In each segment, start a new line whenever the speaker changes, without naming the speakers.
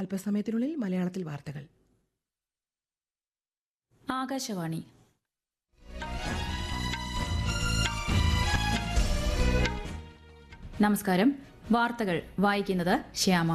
അല്പസമയത്തിനുള്ളിൽ മലയാളത്തിൽ വാർത്തകൾ
ആകാശവാണി നമസ്കാരം വാർത്തകൾ വായിക്കുന്നത് ശ്യാമ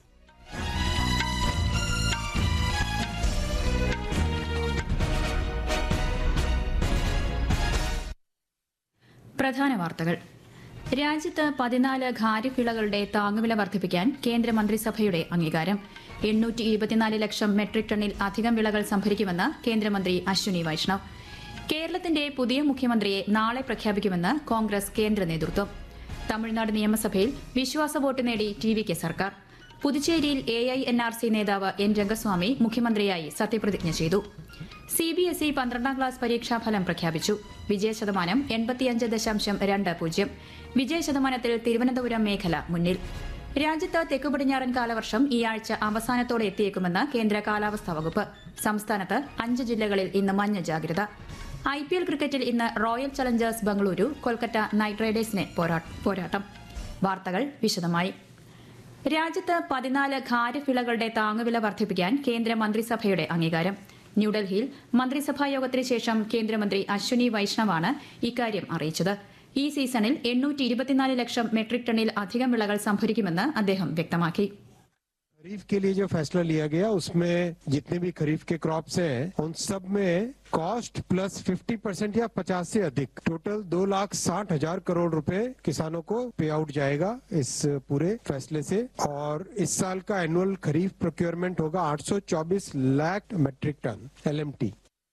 പ്രധാന വാർത്തകൾ രാജ്യത്ത് പതിനാല് ഖാരിഫ് വിളകളുടെ താങ്ങുവില വർദ്ധിപ്പിക്കാൻ കേന്ദ്രമന്ത്രിസഭയുടെ അംഗീകാരം എണ്ണൂറ്റി ഇരുപത്തിനാല് ലക്ഷം മെട്രിക് ടണ്ണിൽ അധികം വിളകൾ സംഭരിക്കുമെന്ന് കേന്ദ്രമന്ത്രി അശ്വിനി വൈഷ്ണവ് കേരളത്തിന്റെ പുതിയ മുഖ്യമന്ത്രിയെ നാളെ പ്രഖ്യാപിക്കുമെന്ന് കോൺഗ്രസ് കേന്ദ്ര നേതൃത്വം തമിഴ്നാട് നിയമസഭയിൽ വിശ്വാസ വോട്ട് നേടി ടി വി കെ സർക്കാർ പുതുച്ചേരിയിൽ A I N R C നേതാവ് എൻ രംഗസ്വാമി മുഖ്യമന്ത്രിയായി സത്യപ്രതിജ്ഞ ചെയ്തു സി ബി എസ് ഇ പന്ത്രണ്ടാം ക്ലാസ് പരീക്ഷാഫലം പ്രഖ്യാപിച്ചു വിജയശതമാനം എൺപത്തിയഞ്ച് ദശാംശം രണ്ട് പൂജ്യം വിജയശതമാനത്തിൽ തിരുവനന്തപുരം മേഖല മുന്നിൽ രാജ്യത്ത് തെക്കു പടിഞ്ഞാറൻ കാലവർഷം ഈ ആഴ്ച അവസാനത്തോടെ എത്തിയേക്കുമെന്ന് കേന്ദ്ര കാലാവസ്ഥാ വകുപ്പ് സംസ്ഥാനത്ത് അഞ്ച് ജില്ലകളിൽ ഇന്ന് മഞ്ഞ ജാഗ്രത ഐ പി എൽ ക്രിക്കറ്റിൽ ഇന്ന് Royal Challengers Bengaluru Kolkata Knight റൈഡേഴ്സിനെ പോരാ- പോരാട്ടം വാർത്തകൾ വിശദമായി രാജ്യത്ത് പതിനാല് ഖാരിഫ് വിളകളുടെ താങ്ങുവില വർദ്ധിപ്പിക്കാൻ കേന്ദ്ര മന്ത്രിസഭയുടെ അംഗീകാരം ന്യൂഡൽഹിയിൽ മന്ത്രിസഭാ യോഗത്തിന് ശേഷം കേന്ദ്രമന്ത്രി അശ്വിനി വൈഷ്ണവാണ് ഇക്കാര്യം അറിയിച്ചത് ഈ സീസണിൽ എണ്ണൂറ്റി ഇരുപത്തിനാല് ലക്ഷം മെട്രിക് ടണ്ണിൽ അധികം വിളകൾ സംഭരിക്കുമെന്ന് അദ്ദേഹം വ്യക്തമാക്കി
खरीफ के लिए जो फैसला लिया गया उसमें जितने भी खरीफ के क्रॉप्स हैं उन सब में कॉस्ट प्लस 50 परसेंट या 50 से अधिक टोटल दो लाख साठ हजार करोड़ रुपए किसानों को पे आउट जाएगा इस पूरे फैसले से और इस साल का एनुअल खरीफ प्रोक्योरमेंट होगा 824 लाख मेट्रिक टन एलएमटी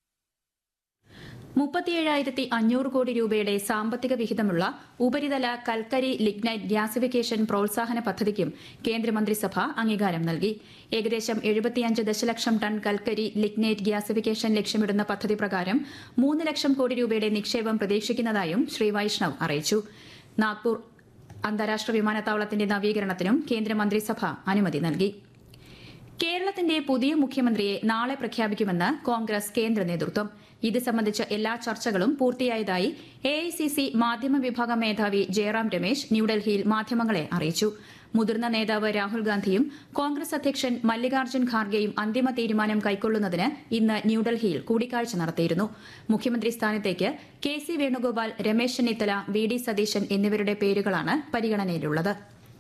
മുപ്പത്തിയേഴായിരത്തി അഞ്ഞൂറ് കോടി രൂപയുടെ സാമ്പത്തിക വിഹിതമുള്ള ഉപരിതല കൽക്കരി ലിഗ്നൈറ്റ് ഗ്യാസിഫിക്കേഷൻ പ്രോത്സാഹന പദ്ധതിക്കും കേന്ദ്രമന്ത്രിസഭ അംഗീകാരം നൽകി ഏകദേശം എഴുപത്തിയഞ്ച് ദശലക്ഷം ടൺ കൽക്കരി ലിഗ്നൈറ്റ് ഗ്യാസിഫിക്കേഷൻ ലക്ഷ്യമിടുന്ന പദ്ധതി പ്രകാരം മൂന്ന് ലക്ഷം കോടി രൂപയുടെ നിക്ഷേപം പ്രതീക്ഷിക്കുന്നതായും ശ്രീ വൈഷ്ണവ് അറിയിച്ചു നാഗ്പൂർ അന്താരാഷ്ട്ര വിമാനത്താവളത്തിന്റെ നവീകരണത്തിനും കേന്ദ്രമന്ത്രിസഭ അനുമതി നൽകി കേരളത്തിന്റെ പുതിയ മുഖ്യമന്ത്രിയെ നാളെ പ്രഖ്യാപിക്കുമെന്ന് കോൺഗ്രസ് കേന്ദ്ര നേതൃത്വം ഇത് സംബന്ധിച്ച എല്ലാ ചർച്ചകളും പൂർത്തിയായതായി എ ഐ സി സി മാധ്യമ വിഭാഗം മേധാവി ജയറാം രമേശ് ന്യൂഡൽഹിയിൽ മാധ്യമങ്ങളെ അറിയിച്ചു മുതിർന്ന നേതാവ് രാഹുൽ ഗാന്ധിയും കോൺഗ്രസ് അധ്യക്ഷൻ മല്ലികാർജ്ജുൻ ഖാർഗെയും അന്തിമ തീരുമാനം കൈക്കൊള്ളുന്നതിന് ഇന്ന് ന്യൂഡൽഹിയിൽ കൂടിക്കാഴ്ച നടത്തിയിരുന്നു മുഖ്യമന്ത്രി സ്ഥാനത്തേക്ക് K C Venugopal Ramesh Chennithala V D Satheesan എന്നിവരുടെ പേരുകളാണ് പരിഗണനയിലുള്ളത്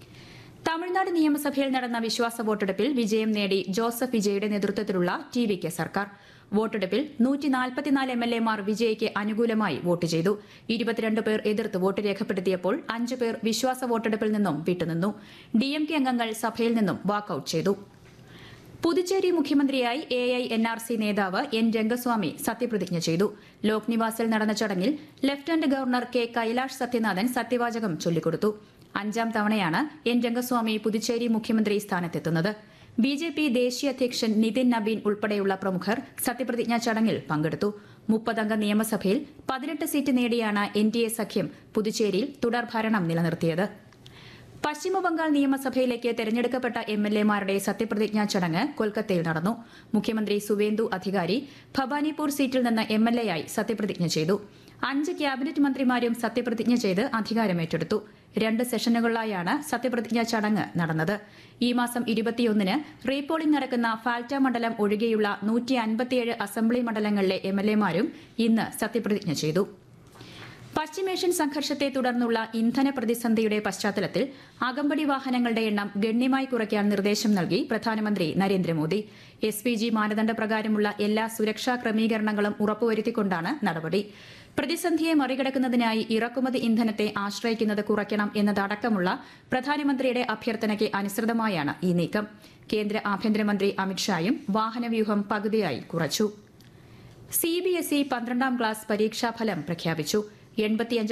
തമിഴ്നാട് നിയമസഭയിൽ നടന്ന വിശ്വാസ വോട്ടെടുപ്പിൽ വിജയം നേടി ജോസഫ് വിജയുടെ നേതൃത്വത്തിലുള്ള ടി വി കെ സർക്കാർ വോട്ടെടുപ്പിൽ നൂറ്റി നാൽപ്പത്തിനാല് എം എൽ എമാർ വിജയ്ക്ക് അനുകൂലമായി വോട്ട് ചെയ്തു ഇരുപത്തിരണ്ട് പേർ എതിർത്ത് വോട്ട് രേഖപ്പെടുത്തിയപ്പോൾ അഞ്ച് പേർ വിശ്വാസ വോട്ടെടുപ്പിൽ നിന്നും വിട്ടുനിന്നു ഡി എം കെ അംഗങ്ങൾ സഭയിൽ നിന്നും വാക്കൌട്ട് ചെയ്തു പുതുച്ചേരി മുഖ്യമന്ത്രിയായി A I N R C നേതാവ് എൻ രംഗസ്വാമി സത്യപ്രതിജ്ഞ ചെയ്തു ലോക് നിവാസിൽ നടന്ന ചടങ്ങിൽ lieutenant governor K Kailash Sathyanathan സത്യവാചകം ചൊല്ലിക്കൊടുത്തു അഞ്ചാം തവണയാണ് എൻ രംഗസ്വാമി പുതുച്ചേരി മുഖ്യമന്ത്രി സ്ഥാനത്തെത്തുന്നത് ബി ജെ പി ദേശീയ അധ്യക്ഷൻ നിതിൻ നബീൻ ഉൾപ്പെടെയുള്ള പ്രമുഖർ സത്യപ്രതിജ്ഞാ ചടങ്ങിൽ പങ്കെടുത്തു മുപ്പതംഗ നിയമസഭയിൽ പതിനെട്ട് സീറ്റ് നേടിയാണ് എൻ ഡി എ സഖ്യം പുതുച്ചേരിയിൽ തുടർഭരണം നിലനിർത്തിയത് പശ്ചിമബംഗാൾ നിയമസഭയിലേക്ക് തെരഞ്ഞെടുക്കപ്പെട്ട എം എൽ എമാരുടെ സത്യപ്രതിജ്ഞാ ചടങ്ങ് കൊൽക്കത്തയിൽ നടന്നു മുഖ്യമന്ത്രി സുവേന്ദു അധികാരി ഭവാനിപൂർ സീറ്റിൽ നിന്ന് എം എൽ എയായി സത്യപ്രതിജ്ഞ ചെയ്തു അഞ്ച് ക്യാബിനറ്റ് മന്ത്രിമാരും സത്യപ്രതിജ്ഞ ചെയ്ത് അധികാരമേറ്റെടുത്തു രണ്ട് സെഷനുകളിലായാണ് സത്യപ്രതിജ്ഞാ ചടങ്ങ് നടന്നത് ഈ മാസം ഇരുപത്തിയൊന്നിന് റീപോളിംഗ് നടക്കുന്ന ഫാൽറ്റ മണ്ഡലം ഒഴികെയുള്ള നൂറ്റി അൻപത്തിയേഴ് അസംബ്ലി മണ്ഡലങ്ങളിലെ എം എൽ എമാരും ഇന്ന് സത്യപ്രതിജ്ഞ ചെയ്തു പശ്ചിമേഷ്യൻ സംഘർഷത്തെ തുടർന്നുള്ള ഇന്ധന പ്രതിസന്ധിയുടെ പശ്ചാത്തലത്തിൽ അകമ്പടി വാഹനങ്ങളുടെ എണ്ണം ഗണ്യമായി കുറയ്ക്കാൻ നിർദ്ദേശം നൽകി പ്രധാനമന്ത്രി നരേന്ദ്രമോദി എസ് പി ജി മാനദണ്ഡ പ്രകാരമുള്ള എല്ലാ സുരക്ഷാ ക്രമീകരണങ്ങളും ഉറപ്പുവരുത്തിക്കൊണ്ടാണ് നടപടി പ്രതിസന്ധിയെ മറികടക്കുന്നതിനായി ഇറക്കുമതി ഇന്ധനത്തെ ആശ്രയിക്കുന്നത് കുറയ്ക്കണം എന്നതടക്കമുള്ള പ്രധാനമന്ത്രിയുടെ അഭ്യർത്ഥനയ്ക്ക് അനുസൃതമായാണ് ഈ നീക്കം കേന്ദ്ര ആഭ്യന്തരമന്ത്രി അമിത്ഷായും വാഹനവ്യൂഹം പകുതിയായി കുറച്ചു സി ബി എസ് ഇ പന്ത്രണ്ടാം ക്ലാസ് പരീക്ഷാഫലം പ്രഖ്യാപിച്ചു എൺപത്തിയഞ്ച്